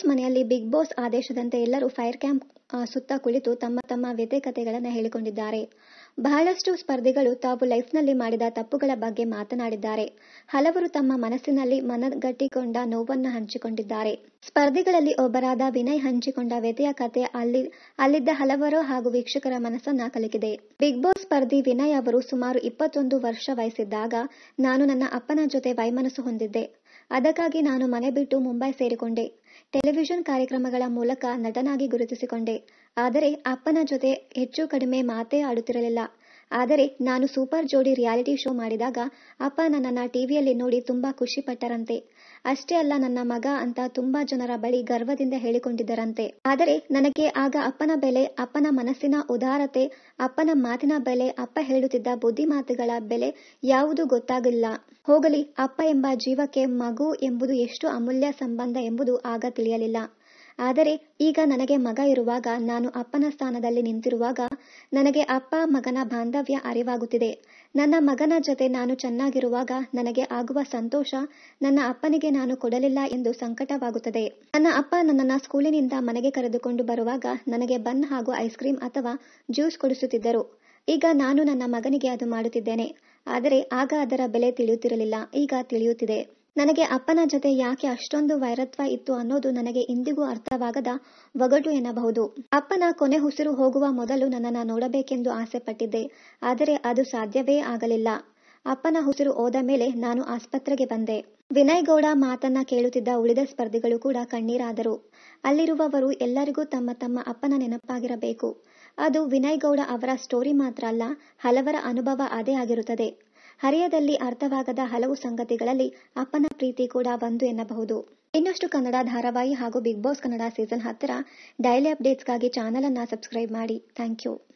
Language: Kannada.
ಮನೆಯಲ್ಲಿ ಬಿಗ್ ಬಾಸ್ ಆದೇಶದಂತೆ ಎಲ್ಲರೂ ಫೈರ್ ಕ್ಯಾಂಪ್ ಆ, ಸುತ್ತ ಕುಳಿತು ತಮ್ಮ ತಮ್ಮ ವ್ಯತಿಕತೆಗಳನ್ನು ಹೇಳಿಕೊಂಡಿದ್ದಾರೆ ಬಹಳಷ್ಟು ಸ್ಪರ್ಧಿಗಳು ತಾವು ಲೈಫ್ನಲ್ಲಿ ಮಾಡಿದ ತಪ್ಪುಗಳ ಬಗ್ಗೆ ಮಾತನಾಡಿದ್ದಾರೆ ಹಲವರು ತಮ್ಮ ಮನಸ್ಸಿನಲ್ಲಿ ಮನಗಟ್ಟಿಕೊಂಡ ನೋವನ್ನು ಹಂಚಿಕೊಂಡಿದ್ದಾರೆ ಸ್ಪರ್ಧಿಗಳಲ್ಲಿ ಒಬ್ಬರಾದ ವಿನಯ್ ಹಂಚಿಕೊಂಡ ವ್ಯತೆಯ ಕತೆ ಅಲ್ಲಿ ಅಲ್ಲಿದ್ದ ಹಲವರು ಹಾಗೂ ವೀಕ್ಷಕರ ಮನಸ್ಸನ್ನ ಕಲಕಿದೆ ಬಿಗ್ ಬಾಸ್ ಸ್ಪರ್ಧಿ ವಿನಯ್ ಅವರು ಸುಮಾರು ಇಪ್ಪತ್ತೊಂದು ವರ್ಷ ವಯಸ್ಸಿದ್ದಾಗ ನಾನು ನನ್ನ ಅಪ್ಪನ ಜೊತೆ ವೈಮನಸ್ಸು ಹೊಂದಿದ್ದೆ ಅದಕ್ಕಾಗಿ ನಾನು ಮನೆ ಬಿಟ್ಟು ಮುಂಬೈ ಸೇರಿಕೊಂಡೆ ಟೆಲಿವಿಷನ್ ಕಾರ್ಯಕ್ರಮಗಳ ಮೂಲಕ ನಟನಾಗಿ ಗುರುತಿಸಿಕೊಂಡೆ ಆದರೆ ಅಪ್ಪನ ಜೊತೆ ಹೆಚ್ಚು ಕಡಿಮೆ ಮಾತೇ ಆಡುತ್ತಿರಲಿಲ್ಲ ಆದರೆ ನಾನು ಸೂಪರ್ ಜೋಡಿ ರಿಯಾಲಿಟಿ ಶೋ ಮಾಡಿದಾಗ ಅಪ್ಪ ನನ್ನನ್ನ ಟಿವಿಯಲ್ಲಿ ನೋಡಿ ತುಂಬಾ ಖುಷಿ ಪಟ್ಟರಂತೆ ಅಷ್ಟೇ ಅಲ್ಲ ನನ್ನ ಮಗ ಅಂತ ತುಂಬಾ ಜನರ ಬಳಿ ಗರ್ವದಿಂದ ಹೇಳಿಕೊಂಡಿದ್ದರಂತೆ ಆದರೆ ನನಗೆ ಆಗ ಅಪ್ಪನ ಬೆಲೆ ಅಪ್ಪನ ಮನಸ್ಸಿನ ಉದಾರತೆ ಅಪ್ಪನ ಮಾತಿನ ಬೆಲೆ ಅಪ್ಪ ಹೇಳುತ್ತಿದ್ದ ಬುದ್ಧಿ ಮಾತುಗಳ ಬೆಲೆ ಯಾವುದು ಗೊತ್ತಾಗಲಿಲ್ಲ ಹೋಗಲಿ ಅಪ್ಪ ಎಂಬ ಜೀವಕ್ಕೆ ಮಗು ಎಂಬುದು ಎಷ್ಟು ಅಮೂಲ್ಯ ಸಂಬಂಧ ಎಂಬುದು ಆಗ ತಿಳಿಯಲಿಲ್ಲ ಆದರೆ ಈಗ ನನಗೆ ಮಗ ಇರುವಾಗ ನಾನು ಅಪ್ಪನ ಸ್ಥಾನದಲ್ಲಿ ನಿಂತಿರುವಾಗ ನನಗೆ ಅಪ್ಪ ಮಗನ ಬಾಂಧವ್ಯ ಅರಿವಾಗುತ್ತಿದೆ ನನ್ನ ಮಗನ ಜೊತೆ ನಾನು ಚೆನ್ನಾಗಿರುವಾಗ ನನಗೆ ಆಗುವ ಸಂತೋಷ ನನ್ನ ಅಪ್ಪನಿಗೆ ನಾನು ಕೊಡಲಿಲ್ಲ ಎಂದು ಸಂಕಟವಾಗುತ್ತದೆ ನನ್ನ ಅಪ್ಪ ನನ್ನನ್ನ ಸ್ಕೂಲಿನಿಂದ ಮನೆಗೆ ಕರೆದುಕೊಂಡು ಬರುವಾಗ ನನಗೆ ಬನ್ ಹಾಗೂ ಐಸ್ ಕ್ರೀಮ್ ಅಥವಾ ಜ್ಯೂಸ್ ಕೊಡಿಸುತ್ತಿದ್ದರು ಈಗ ನಾನು ನನ್ನ ಮಗನಿಗೆ ಅದು ಮಾಡುತ್ತಿದ್ದೇನೆ ಆದರೆ ಆಗ ಅದರ ಬೆಲೆ ತಿಳಿಯುತ್ತಿರಲಿಲ್ಲ ಈಗ ತಿಳಿಯುತ್ತಿದೆ ನನಗೆ ಅಪ್ಪನ ಜೊತೆ ಯಾಕೆ ಅಷ್ಟೊಂದು ವೈರತ್ವ ಇತ್ತು ಅನ್ನೋದು ನನಗೆ ಇಂದಿಗೂ ಅರ್ಥವಾಗದ ಒಗಟು ಎನ್ನಬಹುದು ಅಪ್ಪನ ಕೊನೆ ಉಸಿರು ಹೋಗುವ ಮೊದಲು ನನ್ನನ್ನು ನೋಡಬೇಕೆಂದು ಆಸೆ ಪಟ್ಟಿದ್ದೆ ಆದರೆ ಅದು ಸಾಧ್ಯವೇ ಆಗಲಿಲ್ಲ ಅಪ್ಪನ ಉಸಿರು ಹೋದ ಮೇಲೆ ನಾನು ಆಸ್ಪತ್ರೆಗೆ ಬಂದೆ ವಿನಯ್ ಗೌಡ ಮಾತನ್ನ ಕೇಳುತ್ತಿದ್ದ ಉಳಿದ ಸ್ಪರ್ಧಿಗಳು ಕೂಡ ಕಣ್ಣೀರಾದರು ಅಲ್ಲಿರುವವರು ಎಲ್ಲರಿಗೂ ತಮ್ಮ ತಮ್ಮ ಅಪ್ಪನ ನೆನಪಾಗಿರಬೇಕು ಅದು ವಿನಯ್ ಗೌಡ ಅವರ ಸ್ಟೋರಿ ಮಾತ್ರ ಅಲ್ಲ ಹಲವರ ಅನುಭವ ಅದೇ ಆಗಿರುತ್ತದೆ ಹರಿಯದಲ್ಲಿ ಅರ್ಥವಾಗದ ಹಲವು ಸಂಗತಿಗಳಲ್ಲಿ ಅಪ್ಪನ ಪ್ರೀತಿ ಕೂಡ ಒಂದು ಎನ್ನಬಹುದು ಇನ್ನಷ್ಟು ಕನ್ನಡ ಧಾರಾವಾಹಿ ಹಾಗೂ ಬಿಗ್ ಬಾಸ್ ಕನ್ನಡ ಸೀಸನ್ ಹತ್ತರ ಡೈಲಿ ಅಪ್ಡೇಟ್ಸ್ಗಾಗಿ ಚಾನಲ್ ಅನ್ನ ಸಬ್ಸ್ಕ್ರೈಬ್ ಮಾಡಿ ಥ್ಯಾಂಕ್ ಯು